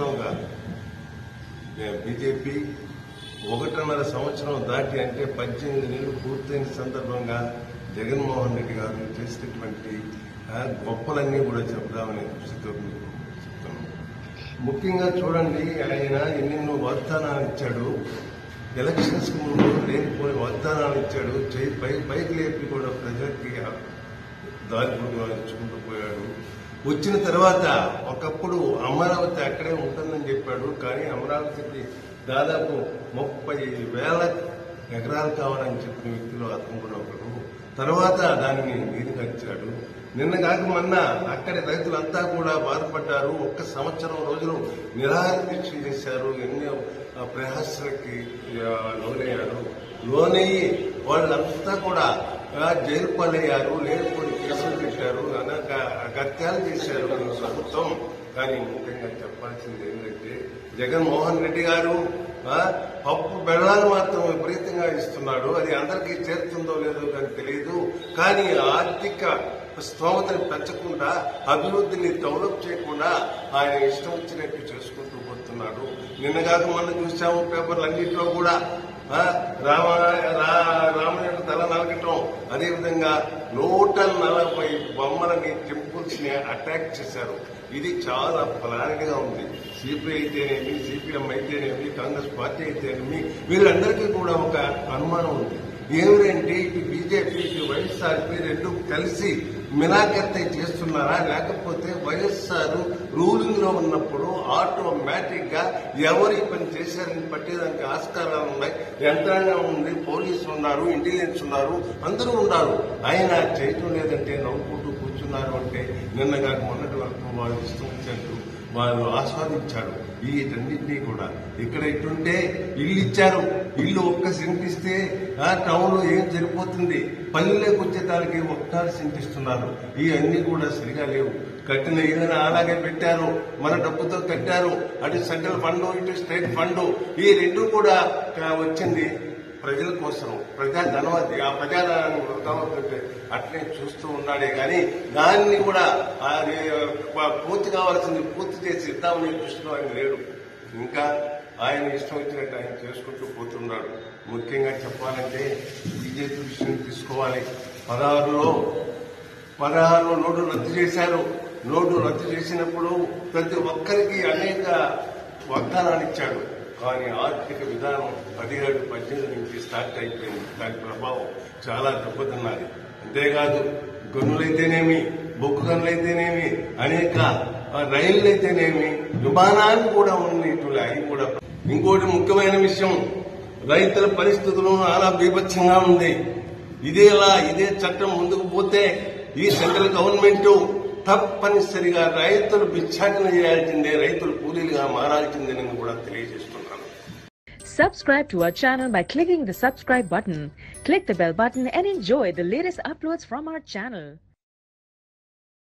సంవత్సరంగా బీజేపీ ఒకటిన్నర సంవత్సరం దాటి అంటే పద్దెనిమిది నెలలు పూర్తయిన సందర్భంగా జగన్మోహన్ రెడ్డి గారు చేసినటువంటి ఆ, గొప్పలన్నీ కూడా చెప్దామని దృష్టితో మీకు చెప్తున్నాను ముఖ్యంగా చూడండి ఆయన ఎన్నెన్నో వాగ్దానాలు ఇచ్చాడు ఎలక్షన్స్ కు ముందు లేనిపోయి వాగ్దానాలు ఇచ్చాడు చేయి పై పైకి లేపి కూడా ప్రజలకి దారి ఇచ్చుకుంటూ పోయాడు వచ్చిన తర్వాత ఒకప్పుడు అమరావతి అక్కడే ఉంటుందని చెప్పాడు కానీ అమరావతికి దాదాపు ముప్పై వేల ఎకరాలు కావాలని చెప్పిన వ్యక్తిలో అతను కూడా ఒకడు తర్వాత దానిని నీరు కట్టాడు నిన్న కాక మొన్న అక్కడి రైతులంతా కూడా బాధపడ్డారు ఒక్క సంవత్సరం రోజులు నిరాహార దీక్ష చేశారు ఎన్నో ఆ, ప్రయాసలకి ఆ, లోనయ్యారు లోనయ్యి వాళ్ళంతా కూడా ఆ, జైలు పాలయ్యారు లేనిపోని కేసులు పెట్టారు అనేక అగత్యాలు చేశారు ఈ ప్రభుత్వం కానీ ముఖ్యంగా చెప్పాల్సింది ఏంటంటే జగన్మోహన్ రెడ్డి గారు ఆ, పప్పు బెళ్ళాలు మాత్రం విపరీతంగా ఇస్తున్నాడు అది అందరికీ చేరుతుందో లేదో కానీ తెలియదు కానీ ఆర్థిక స్తోమతని పెంచకుండా అభివృద్ధిని డెవలప్ చేయకుండా ఆయన ఇష్టం వచ్చినట్టు చేసుకుంటూ పోతున్నాడు నిన్నగాక మొన్న చూసాము పేపర్లు అన్నింటిలో కూడా ఆ, రామ రా- రామాయణ తల నలగటం అదేవిధంగా నూట నలభై బొమ్మలని టెంపుల్స్ ని అటాక్ చేశారు ఇది చాలా ప్లానెడ్ గా ఉంది సిపిఐ అయితేనేమి సిపిఎం అయితేనేమి కాంగ్రెస్ పార్టీ అయితేనేమి వీళ్ళందరికీ కూడా ఒక అనుమానం ఉంది ఏమిటంటే ఇటు బీజేపీ ఇటు వైఎస్ఆర్పీ రెండు కలిసి మిలాఖత్తై చేస్తున్నారా లేకపోతే వైఎస్ఆర్ రూలింగ్ లో ఉన్నప్పుడు ఆటోమేటిక్ గా ఎవరు ఈ పని చేశారని పట్టేదానికి ఆస్కారాలు ఉన్నాయి యంత్రాంగం ఉంది పోలీసులు ఉన్నారు ఇంటెలిజెన్స్ ఉన్నారు అందరూ ఉన్నారు ఆయన చేయటం లేదంటే నవ్వుకుంటూ కూర్చున్నారు అంటే నిన్న కాక మొన్నటి వరకు వాళ్ళు ఇష్టం వచ్చినట్టు వాళ్ళు ఆస్వాదించారు వీటన్నింటినీ కూడా ఇక్కడ ఇటుంటే ఇల్లు ఇచ్చారు ఇల్లు ఒక్క సెంట్ ఇస్తే ఆ టౌన్ లో ఏం సరిపోతుంది పల్లెలకు వచ్చేదానికి ఒక్కసారి సెంట్ ఇస్తున్నారు ఇవన్నీ కూడా సరిగా లేవు కట్టిన ఇళ్ళని అలాగే పెట్టారు మన డబ్బుతో కట్టారు అటు సెంట్రల్ ఫండ్ ఇటు స్టేట్ ఫండ్ ఈ రెండు కూడా ఆ, వచ్చింది ప్రజల కోసం ప్రజా ధనవతి ఆ ప్రజాధనాన్ని వృధావుతుంటే అట్లే చూస్తూ ఉన్నాడే కానీ దాన్ని కూడా అది ఆ, పూర్తి కావాల్సింది పూర్తి చేసి ఇద్దామనే దృష్టిలో ఆయన లేడు ఇంకా ఆయన ఇష్టం వచ్చినట్టు ఆయన చేసుకుంటూ పోతున్నాడు ముఖ్యంగా చెప్పాలంటే బీజేపీ విషయం తీసుకోవాలి పదహారులో పదహారులో నోటు రద్దు చేశారు నోటు రద్దు చేసినప్పుడు ప్రతి ఒక్కరికి అనేక వాగ్దానాలు ఇచ్చాడు కానీ ఆర్థిక విధానం పదిహేడు పద్దెనిమిది నుంచి స్టార్ట్ అయిపోయింది దాని ప్రభావం చాలా దెబ్బతిన్నది అంతేకాదు గనులైతేనేమి బొగ్గు గనులైతేనేమి అనేక ఆ, రైళ్లైతేనేమి విమానాలు కూడా ఉన్నాయి ఇటులా అవి కూడా ఇంకోటి ముఖ్యమైన విషయం రైతుల పరిస్థితులు చాలా బీభత్సంగా ఉంది ఇదేలా ఇదే చట్టం ముందుకు పోతే ఈ సెంట్రల్ గవర్నమెంట్ తప్పనిసరిగా రైతులు బిచ్చాటన చేయాల్సిందే రైతులు కూలీలుగా మారాల్సిందే కూడా తెలియజేస్తున్నాను Subscribe to our channel by clicking the subscribe button. Click the bell button and enjoy the latest uploads from our channel.